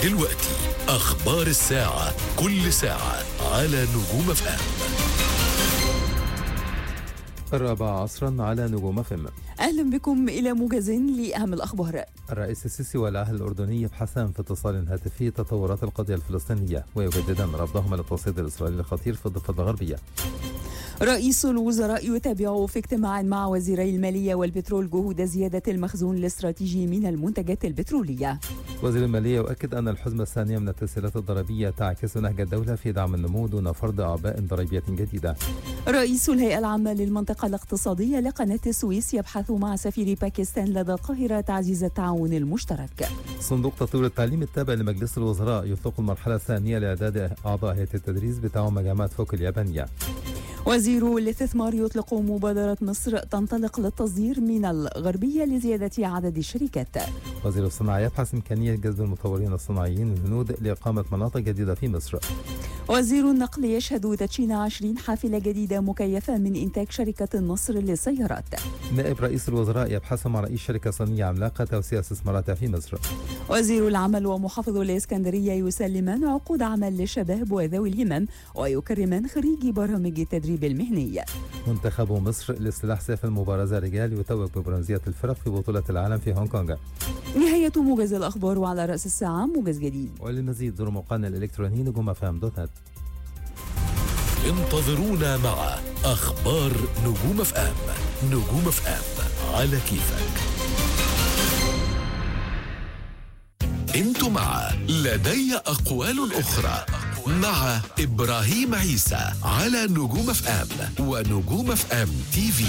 دلوقتي أخبار الساعة كل ساعة على نجوم اف ام الرابعة عصرا على نجوم فم أهلا بكم إلى موجز لأهم الأخبار الرئيس السيسي والعهد الأردني يبحثان في اتصال هاتفي تطورات القضية الفلسطينية ويجددان رفضهما للتصعيد الإسرائيلي الخطير في الضفة الغربية رئيس الوزراء يتابع في اجتماع مع وزيري المالية والبترول جهود زيادة المخزون الاستراتيجي من المنتجات البترولية وزير المالية يؤكد أن الحزمة الثانية من التسهيلات الضريبية تعكس نهج الدولة في دعم النمو دون فرض أعباء ضريبية جديدة رئيس الهيئة العامة للمنطقة الاقتصادية لقناة السويس يبحث مع سفير باكستان لدى القاهرة تعزيز التعاون المشترك صندوق تطوير التعليم التابع لمجلس الوزراء يطلق المرحلة الثانية لإعداد أعضاء هيئة التدريس بتعاون جامعة فوق اليابانية وزير الاستثمار يطلق مبادرة مصر تنطلق للتصدير من الغربية لزيادة عدد الشركات وزير الصناعة يبحث إمكانية جذب المطورين الصناعيين الهنود لإقامة مناطق جديدة في مصر وزير النقل يشهد تدشين 20 حافلة جديدة مكيفة من إنتاج شركة النصر للسيارات نائب رئيس الوزراء يبحث مع رئيس شركة صينية عملاقة توسيع استثماراتها في مصر وزير العمل ومحافظ الإسكندرية يسلمان عقود عمل للشباب وذوي الهمم ويكرمان خريجي برامج التدريب المهني منتخب مصر لسلاح سيف المبارزة رجال يتوج ببرونزية الفرق في بطولة العالم في هونغ كونغ نهاية موجز الأخبار وعلى رأس الساعة موجز جديد وللمزيد زوروا موقعنا الإلكتروني نجوم فام دوت نت انتظرونا مع أخبار نجوم اف ام نجوم اف ام على كيفك انتوا مع لدي أقوال أخرى مع إبراهيم عيسى على نجوم اف ام ونجوم اف ام تي في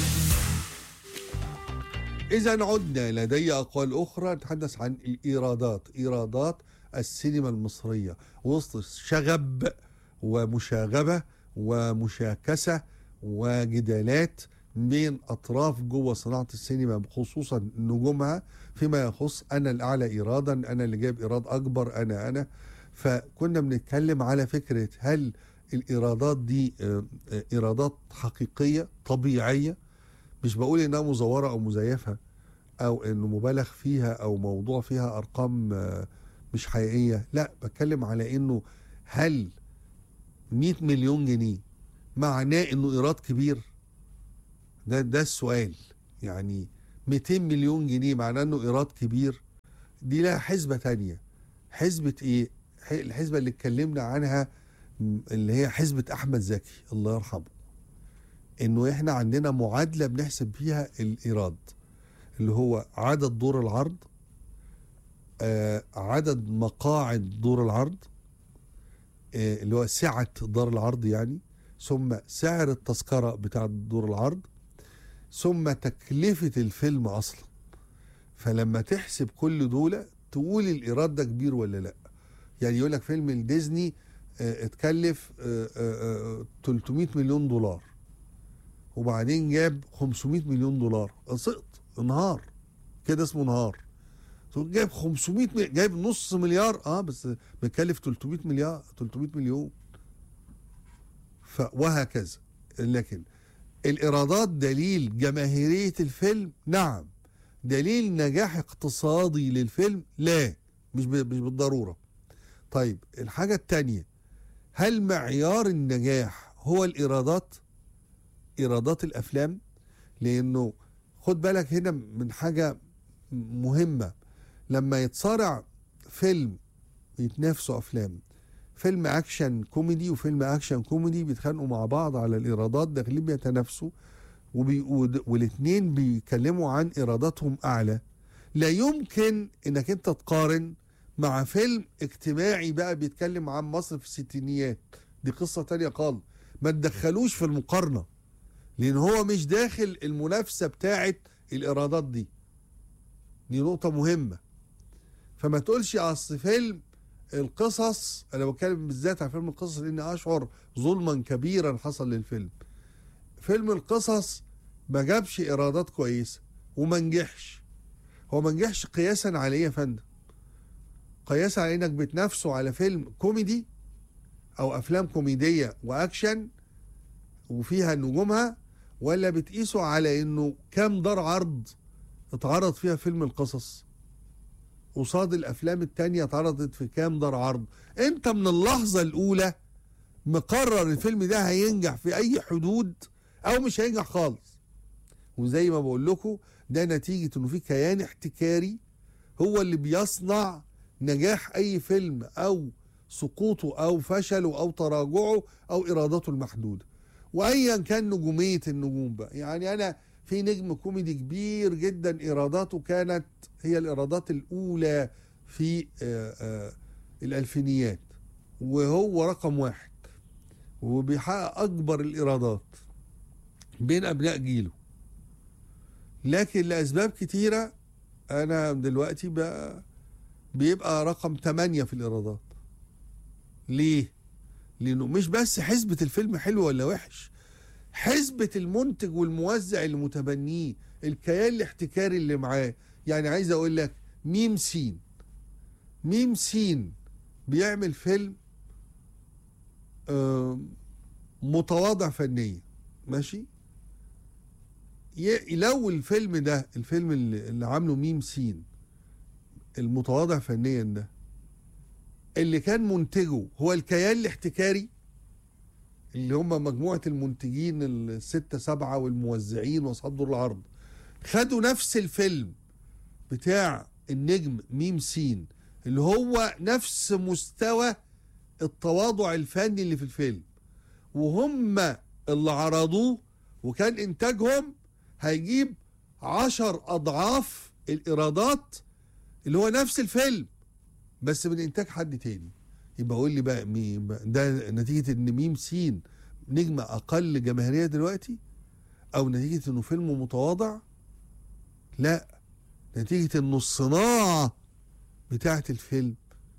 إذا عدنا لدي أقوال أخرى نتحدث عن الإيرادات إيرادات السينما المصرية وسط شغب ومشاغبة ومشاكسة وجدالات بين أطراف جوه صناعة السينما خصوصا نجومها فيما يخص أنا الأعلى إيرادا أنا اللي جايب إيراد أكبر أنا أنا فكنا بنتكلم على فكرة هل الإيرادات دي آه، آه، إيرادات حقيقية طبيعية مش بقول إنها مزورة أو مزيفة أو إنه مبالغ فيها أو موضوع فيها أرقام آه، مش حقيقية لا بتكلم على إنه هل 100 مليون جنيه معناه إنه إيراد كبير ده ده السؤال يعني 200 مليون جنيه معناه إنه إيراد كبير دي لها حسبة تانية حسبة إيه ح- الحسبة اللي اتكلمنا عنها م- اللي هي حسبة أحمد زكي الله يرحمه إنه إحنا عندنا معادلة بنحسب فيها الإيراد اللي هو عدد دور العرض آه عدد مقاعد دور العرض آه اللي هو سعة دار العرض يعني ثم سعر التذكرة بتاع دور العرض ثم تكلفة الفيلم أصلا فلما تحسب كل دول تقول الإيراد ده كبير ولا لأ يعني يقول لك فيلم الديزني آه، اتكلف آه، آه، آه، 300 مليون دولار وبعدين جاب 500 مليون دولار سقط انهار كده اسمه انهار جايب 500 مي... جايب نص مليار اه بس بيكلف 300 مليار 300 مليون ف... وهكذا لكن الايرادات دليل جماهيريه الفيلم نعم دليل نجاح اقتصادي للفيلم لا مش ب... مش بالضروره طيب الحاجه الثانيه هل معيار النجاح هو الايرادات ايرادات الافلام لانه خد بالك هنا من حاجه مهمه لما يتصارع فيلم يتنافسوا افلام فيلم اكشن كوميدي وفيلم اكشن كوميدي بيتخانقوا مع بعض على الايرادات داخلين بيتنافسوا وبي... والاثنين بيتكلموا عن ايراداتهم اعلى لا يمكن انك انت تقارن مع فيلم اجتماعي بقى بيتكلم عن مصر في الستينيات دي قصة تانية خالص ما تدخلوش في المقارنة لان هو مش داخل المنافسة بتاعت الايرادات دي دي نقطة مهمة فما تقولش اصل فيلم القصص انا بتكلم بالذات عن فيلم القصص لاني اشعر ظلما كبيرا حصل للفيلم فيلم القصص ما جابش ايرادات كويسه وما نجحش هو ما نجحش قياسا على ايه يا فندم قياسا على انك بتنافسه على فيلم كوميدي او افلام كوميديه واكشن وفيها نجومها ولا بتقيسه على انه كام دار عرض اتعرض فيها فيلم القصص قصاد الافلام التانية اتعرضت في كام دار عرض انت من اللحظة الاولى مقرر الفيلم ده هينجح في اي حدود او مش هينجح خالص وزي ما بقول لكم ده نتيجة انه في كيان احتكاري هو اللي بيصنع نجاح اي فيلم او سقوطه او فشله او تراجعه او ايراداته المحدوده وايا كان نجوميه النجوم بقى يعني انا في نجم كوميدي كبير جدا ايراداته كانت هي الايرادات الاولى في آه، آه، الالفينيات وهو رقم واحد وبيحقق اكبر الايرادات بين ابناء جيله لكن لاسباب كتيره انا دلوقتي بقى بيبقى رقم 8 في الايرادات ليه لانه مش بس حسبة الفيلم حلو ولا وحش حسبة المنتج والموزع اللي متبنيه الكيان الاحتكاري اللي معاه يعني عايز اقول لك ميم سين ميم سين بيعمل فيلم آم، متواضع فنيا ماشي ي- لو الفيلم ده الفيلم اللي, اللي عامله ميم سين المتواضع فنيا ده اللي كان منتجه هو الكيان الاحتكاري اللي هم مجموعة المنتجين الستة سبعة والموزعين وأصحاب دور العرض خدوا نفس الفيلم بتاع النجم ميم سين اللي هو نفس مستوى التواضع الفني اللي في الفيلم وهم اللي عرضوه وكان إنتاجهم هيجيب عشر أضعاف الإيرادات اللي هو نفس الفيلم بس من انتاج حد تاني يبقى قول لي بقى مين بقى ده نتيجه ان ميم سين نجمه اقل جماهيريه دلوقتي او نتيجه انه فيلم متواضع لا نتيجه انه الصناعه بتاعه الفيلم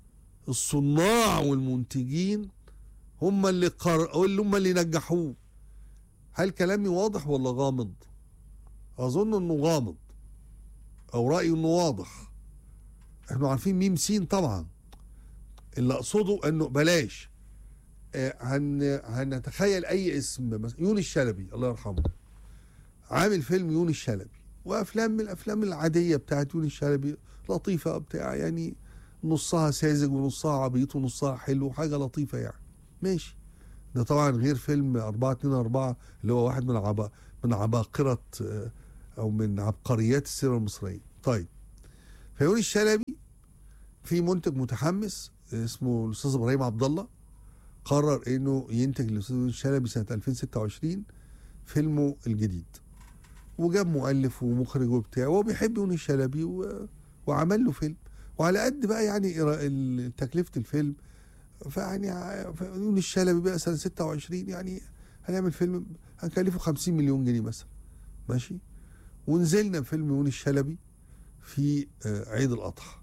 الصناع والمنتجين هم اللي قر... اللي هم اللي نجحوه هل كلامي واضح ولا غامض اظن انه غامض او رايي انه واضح احنا عارفين ميم سين طبعا اللي اقصده انه بلاش آه، هن هنتخيل اي اسم مثلا يونس شلبي الله يرحمه عامل فيلم يونس شلبي وافلام من الافلام العاديه بتاعت يونس شلبي لطيفه بتاع يعني نصها ساذج ونصها عبيط ونصها حلو حاجه لطيفه يعني ماشي ده طبعا غير فيلم 4 2 4 اللي هو واحد من عبا من عباقره آه، او من عبقريات السينما المصريه طيب فيونس الشلبي في منتج متحمس اسمه الاستاذ ابراهيم عبد الله قرر انه ينتج الاستاذ يونس الشلبي سنه 2026 فيلمه الجديد وجاب مؤلف ومخرج وبتاع وهو بيحب يونس الشلبي و... وعمل له فيلم وعلى قد بقى يعني إيرا- ال- تكلفه الفيلم فيعني ع- ف- يونس الشلبي بقى سنه 26 يعني هنعمل فيلم هنكلفه 50 مليون جنيه مثلا ماشي ونزلنا فيلم يونس الشلبي في آه، عيد الأضحى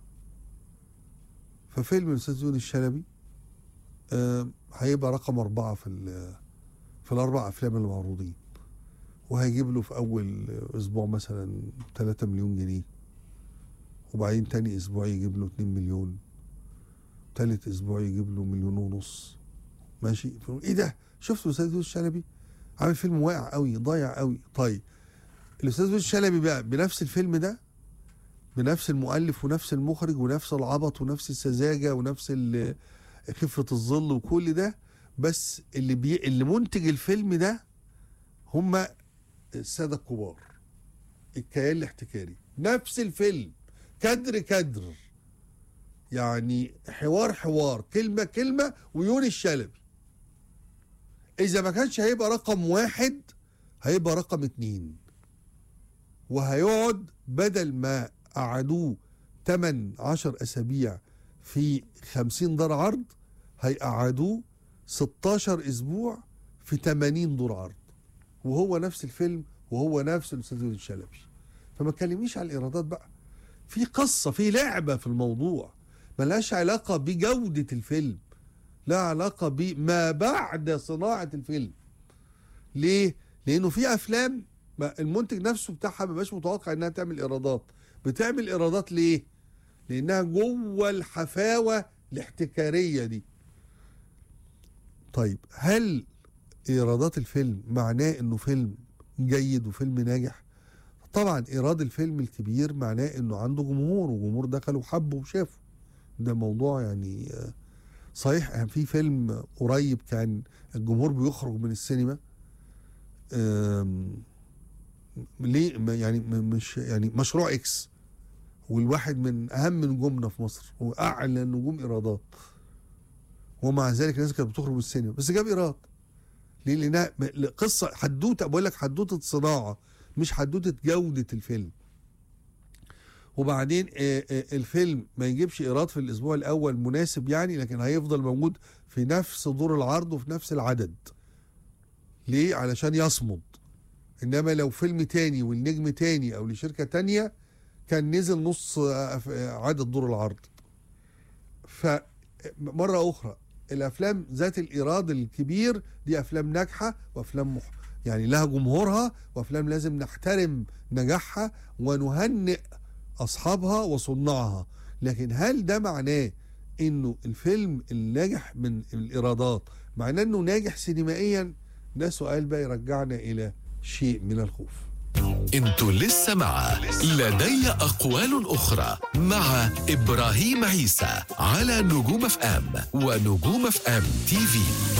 ففيلم الأستاذ يونس الشلبي آه، هيبقى رقم أربعة في ال- في الأربع أفلام اللي معروضين وهيجيب له في أول أسبوع مثلا 3 مليون جنيه وبعدين تاني أسبوع يجيب له 2 مليون تالت أسبوع يجيب له مليون ونص ماشي فنقول إيه ده شفت الأستاذ يونس الشلبي عامل فيلم واقع قوي ضايع قوي طيب الأستاذ يونس الشلبي بقى بنفس الفيلم ده بنفس المؤلف ونفس المخرج ونفس العبط ونفس السذاجه ونفس ال- خفه الظل وكل ده بس اللي بي اللي منتج الفيلم ده هم الساده الكبار الكيان الاحتكاري نفس الفيلم كدر كدر يعني حوار حوار كلمه كلمه ويونس الشلبي اذا ما كانش هيبقى رقم واحد هيبقى رقم اتنين وهيقعد بدل ما قعدوه 8 10 اسابيع في 50 دار عرض هيقعدوه 16 اسبوع في 80 دور عرض وهو نفس الفيلم وهو نفس الاستاذ يونس الشلبي فما تكلمنيش على الايرادات بقى في قصه في لعبه في الموضوع ملهاش علاقه بجوده الفيلم لا علاقه بما بعد صناعه الفيلم ليه لانه في افلام ما المنتج نفسه بتاعها ما بقاش متوقع انها تعمل ايرادات بتعمل ايرادات ليه لانها جوه الحفاوه الاحتكاريه دي طيب هل ايرادات الفيلم معناه انه فيلم جيد وفيلم ناجح طبعا ايراد الفيلم الكبير معناه انه عنده جمهور وجمهور دخل وحبه وشافه ده موضوع يعني آه، صحيح في فيلم قريب كان الجمهور بيخرج من السينما آم، ليه ما- يعني م- مش يعني مشروع اكس والواحد من اهم نجومنا في مصر واعلى نجوم ايرادات ومع ذلك الناس كانت بتخرج من السينما بس جاب ايراد ليه لانها م- قصه حدوته بقول لك حدوته صناعه مش حدوته جوده الفيلم وبعدين آه، آه، الفيلم ما يجيبش ايراد في الاسبوع الاول مناسب يعني لكن هيفضل موجود في نفس دور العرض وفي نفس العدد ليه علشان يصمد انما لو فيلم تاني والنجم تاني او لشركه تانيه كان نزل نص آه، آه، عدد دور العرض فمره اخرى الافلام ذات الايراد الكبير دي افلام ناجحه وافلام مح... يعني لها جمهورها وافلام لازم نحترم نجاحها ونهنئ اصحابها وصناعها لكن هل ده معناه انه الفيلم الناجح من الايرادات معناه انه ناجح سينمائيا ده سؤال بقى يرجعنا الى شيء من الخوف انتوا لسه مع لدي أقوال أخرى مع إبراهيم عيسى على نجوم اف ام ونجوم اف ام تي في